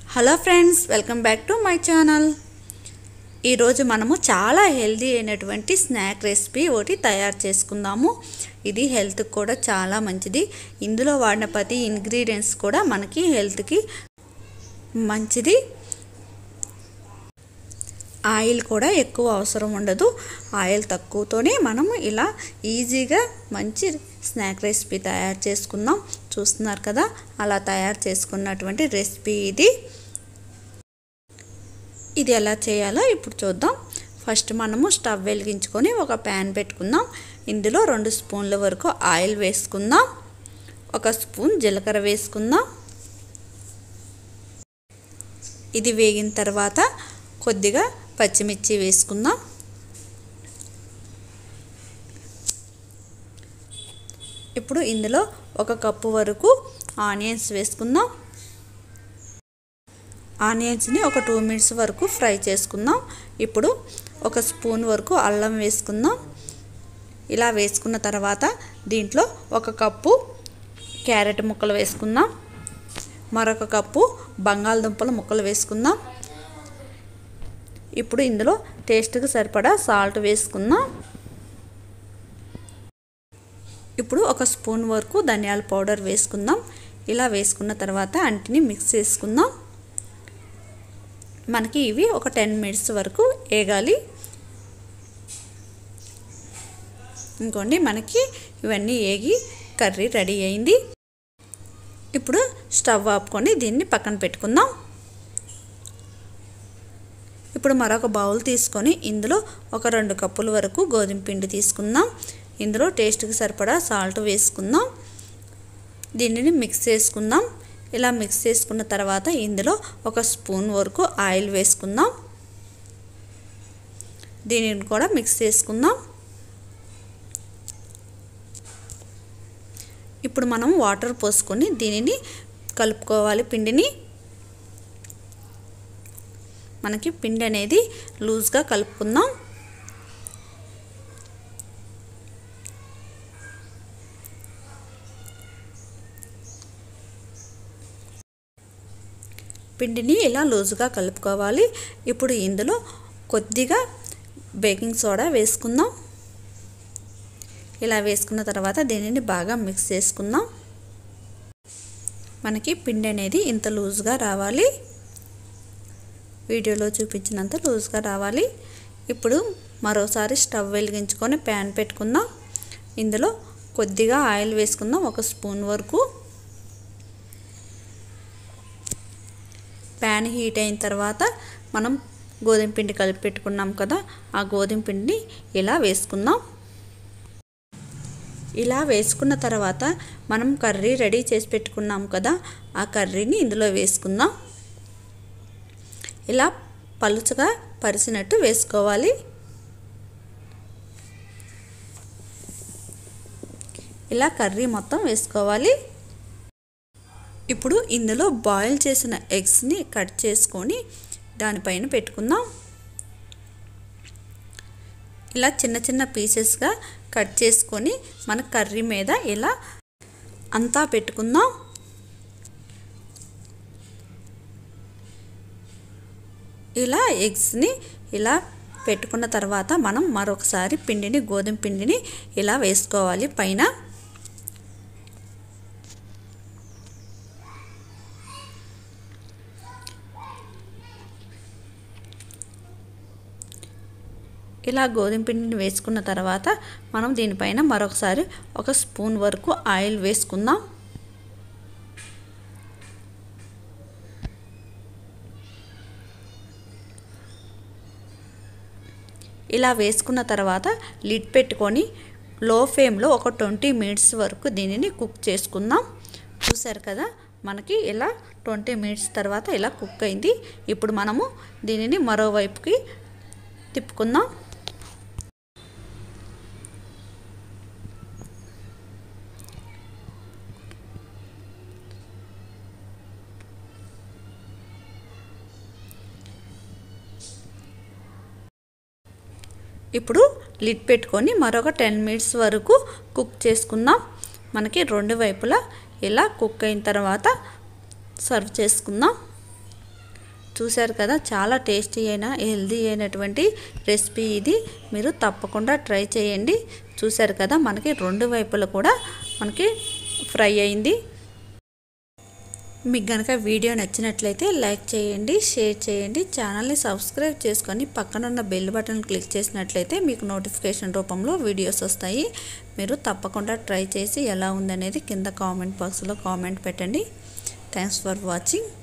hello friends welcome back to my channel ఈరోజు మనము చాలా హెల్దీ అయినటువంటి స్నాక్ రెసిపీ ఒకటి తయారు చేసుకుందాము ఇది హెల్త్కి కూడా చాలా మంచిది ఇందులో వాడిన ప్రతి ఇంగ్రీడియంట్స్ కూడా మనకి హెల్త్కి మంచిది ఆయిల్ కూడా ఎక్కువ అవసరం ఉండదు ఆయిల్ తక్కువతోనే మనము ఇలా ఈజీగా మంచి స్నాక్ రెసిపీ తయారు చేసుకుందాం చూస్తున్నారు కదా అలా తయారు చేసుకున్నటువంటి రెసిపీ ఇది ఇది ఎలా చేయాలో ఇప్పుడు చూద్దాం ఫస్ట్ మనము స్టవ్ వెలిగించుకొని ఒక ప్యాన్ పెట్టుకుందాం ఇందులో రెండు స్పూన్ల వరకు ఆయిల్ వేసుకుందాం ఒక స్పూన్ జీలకర్ర వేసుకుందాం ఇది వేగిన తర్వాత కొద్దిగా పచ్చిమిర్చి వేసుకుందాం ఇప్పుడు ఇందులో ఒక కప్పు వరకు ఆనియన్స్ వేసుకుందాం ఆనియన్స్ని ఒక టూ మినిట్స్ వరకు ఫ్రై చేసుకుందాం ఇప్పుడు ఒక స్పూన్ వరకు అల్లం వేసుకుందాం ఇలా వేసుకున్న తర్వాత దీంట్లో ఒక కప్పు క్యారెట్ ముక్కలు వేసుకుందాం మరొక కప్పు బంగాళదుంపల ముక్కలు వేసుకుందాం ఇప్పుడు ఇందులో టేస్ట్కి సరిపడా సాల్ట్ వేసుకుందాం ఇప్పుడు ఒక స్పూన్ వరకు ధనియాల పౌడర్ వేసుకుందాం ఇలా వేసుకున్న తర్వాత అంటిని మిక్స్ చేసుకుందాం మనకి ఇవి ఒక టెన్ మినిట్స్ వరకు వేగాలి ఇంకోండి మనకి ఇవన్నీ ఏగి కర్రీ రెడీ అయింది ఇప్పుడు స్టవ్ ఆపుకొని దీన్ని పక్కన పెట్టుకుందాం ఇప్పుడు మరొక బౌల్ తీసుకొని ఇందులో ఒక రెండు కప్పుల వరకు గోధుమ పిండి తీసుకుందాం ఇందులో టేస్ట్కి సరిపడా సాల్ట్ వేసుకుందాం దీనిని మిక్స్ చేసుకుందాం ఇలా మిక్స్ చేసుకున్న తర్వాత ఇందులో ఒక స్పూన్ వరకు ఆయిల్ వేసుకుందాం దీనిని కూడా మిక్స్ చేసుకుందాం ఇప్పుడు మనం వాటర్ పోసుకొని దీనిని కలుపుకోవాలి పిండిని మనకి పిండి అనేది లూజ్గా కలుపుకుందాం పిండిని ఇలా లూజుగా కలుపుకోవాలి ఇప్పుడు ఇందులో కొద్దిగా బేకింగ్ సోడా వేసుకుందాం ఇలా వేసుకున్న తర్వాత దీనిని బాగా మిక్స్ చేసుకుందాం మనకి పిండి అనేది ఇంత లూజ్గా రావాలి వీడియోలో చూపించినంత లూజ్గా రావాలి ఇప్పుడు మరోసారి స్టవ్ వెలిగించుకొని ప్యాన్ పెట్టుకుందాం ఇందులో కొద్దిగా ఆయిల్ వేసుకుందాం ఒక స్పూన్ వరకు ప్యాన్ హీట్ అయిన తర్వాత మనం గోధుమ పిండి కలిపి పెట్టుకున్నాం కదా ఆ గోధుమ పిండిని ఇలా వేసుకుందాం ఇలా వేసుకున్న తర్వాత మనం కర్రీ రెడీ చేసి పెట్టుకున్నాం కదా ఆ కర్రీని ఇందులో వేసుకుందాం ఇలా పలుచగా పరిచినట్టు వేసుకోవాలి ఇలా కర్రీ మొత్తం వేసుకోవాలి ఇప్పుడు ఇందులో బాయిల్ చేసిన ఎగ్స్ని కట్ చేసుకొని దానిపైన పెట్టుకుందాం ఇలా చిన్న చిన్న పీసెస్గా కట్ చేసుకొని మన కర్రీ మీద ఇలా అంతా పెట్టుకుందాం ఇలా ఎగ్స్ని ఇలా పెట్టుకున్న తర్వాత మనం మరొకసారి పిండిని గోధుమ పిండిని ఇలా వేసుకోవాలి పైన ఇలా గోధుమ పిండిని వేసుకున్న తర్వాత మనం దీనిపైన మరొకసారి ఒక స్పూన్ వరకు ఆయిల్ వేసుకుందాం ఇలా వేసుకున్న తర్వాత లిడ్ పెట్టుకొని లో ఫ్లేమ్లో ఒక ట్వంటీ మినిట్స్ వరకు దీనిని కుక్ చేసుకుందాం చూసారు కదా మనకి ఇలా ట్వంటీ మినిట్స్ తర్వాత ఇలా కుక్ అయింది ఇప్పుడు మనము దీనిని మరోవైపుకి తిప్పుకుందాం ఇప్పుడు లిడ్ పెట్టుకొని మరొక టెన్ మినిట్స్ వరకు కుక్ చేసుకుందాం మనకి రెండు వైపులా ఇలా కుక్ అయిన తర్వాత సర్వ్ చేసుకుందాం చూశారు కదా చాలా టేస్టీ అయిన హెల్దీ అయినటువంటి రెసిపీ ఇది మీరు తప్పకుండా ట్రై చేయండి చూశారు కదా మనకి రెండు వైపులా కూడా మనకి ఫ్రై అయింది మీకు కనుక వీడియో నచ్చినట్లయితే లైక్ చేయండి షేర్ చేయండి ఛానల్ని సబ్స్క్రైబ్ చేసుకొని పక్కనున్న బెల్ బటన్ క్లిక్ చేసినట్లయితే మీకు నోటిఫికేషన్ రూపంలో వీడియోస్ వస్తాయి మీరు తప్పకుండా ట్రై చేసి ఎలా ఉందనేది కింద కామెంట్ బాక్స్లో కామెంట్ పెట్టండి థ్యాంక్స్ ఫర్ వాచింగ్